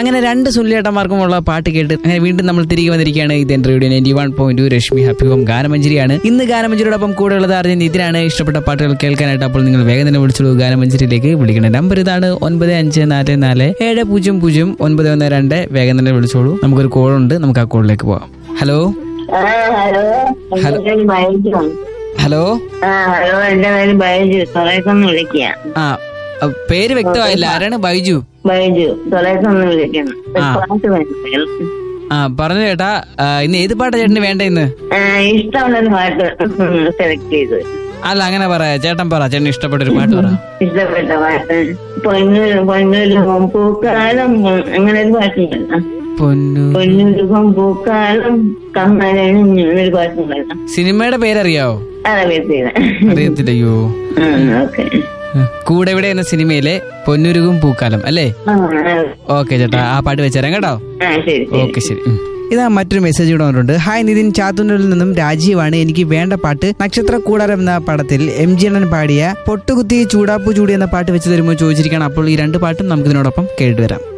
അങ്ങനെ രണ്ട് സുല്ലേട്ടന്മാർക്കുമുള്ള പാട്ട് കേട്ട് അങ്ങനെ വീണ്ടും നമ്മൾ തിരികെ വന്നിരിക്കുകയാണ് ഇത് എന്റെ radio ninety one point two Rashmi happy home ഗാനമഞ്ജരിയാണ് ഇന്ന് ഗാനമഞ്ജരിയോടൊപ്പം കൂടെ ഉള്ളത് അറിഞ്ഞ ഇതിനാണ് ഇഷ്ടപ്പെട്ട പാട്ടുകൾ കേൾക്കാനായിട്ട് അപ്പോൾ നിങ്ങൾ വേഗം തന്നെ വിളിച്ചോളൂ ഗാനമഞ്ജരിയിലേക്ക് വിളിക്കേണ്ട നമ്പർ ഇതാണ് ഒൻപത് അഞ്ച് നാല് നാല് ഏഴ് പൂജ്യം പൂജ്യം ഒൻപത് ഒന്ന് രണ്ട് വേഗം തന്നെ വിളിച്ചോളൂ നമുക്കൊരു കോൾ ഉണ്ട് നമുക്ക് ആ കോളിലേക്ക് പോവാം ഹലോ ആ ഹലോ എന്റെ പേര് ബൈജു ഹലോ ആ ഹലോ എന്റെ പേര് ബൈജു തൊളേക്കൊന്ന് വിളിക്കുക ആ അ, പേര് വ്യക്തമായില്ല ആരാണ് ബൈജു ബൈജു തൊളേക്കൊന്ന് വിളിക്കണം ഒരു ആ. പാട്ട് വേണം ആ പറഞ്ഞു ചേട്ടാ ആ, ഇന്ന് ഏത് പാട്ടാ ചേട്ടന് വേണ്ട ഇന്ന് ആ, ഇഷ്ടമുള്ളൊരു പാട്ട് സെലക്ട് ചെയ്തു അല്ല അങ്ങനെ പറ ചേട്ടൻ പറ ചേട്ടന് ഇഷ്ടപ്പെട്ട ഒരു പാട്ട് പറ ഇഷ്ടപ്പെട്ട പാട്ട് പൊന്നൂര് പൊന്നൂരുകം പൂക്കാലം അങ്ങനെ ഒരു പാട്ടുണ്ടല്ലോ പൊന്നു പൊന്നൂരുകം പൂക്കാലം കമ്മലൊരു പാട്ടുണ്ടല്ലോ സിനിമയുടെ പേരറിയാവോ അതറിയത്തില്ല അറിയത്തില്ലയോ ഓക്കെ കൂടെ ഇവിടെ എന്ന സിനിമയിലെ പൊന്നുരുകും പൂക്കാലം അല്ലേ ഓക്കെ ചേട്ടാ ആ പാട്ട് വെച്ചേരാം കേട്ടോ ആ ശരി ശരി ഓക്കെ ശരി ഉം. ഇതാ മറ്റൊരു മെസ്സേജ് ഇവിടെ വന്നിട്ടുണ്ട് ഹായ് നിതിൻ ചാത്തുന്നൂരിൽ നിന്നും രാജീവാണ് എനിക്ക് വേണ്ട പാട്ട് നക്ഷത്ര കൂടാരം എന്ന പടത്തിൽ എം ജി അണ്ണൻ പാടിയ പൊട്ടുകുത്തി ചൂടാപ്പു ചൂടി എന്ന പാട്ട് വെച്ച് തരുമ്പോൾ ചോദിച്ചിരിക്കുകയാണ് അപ്പോൾ ഈ രണ്ട് പാട്ടും നമുക്ക് ഇതിനോടൊപ്പം കേട്ടുവരാം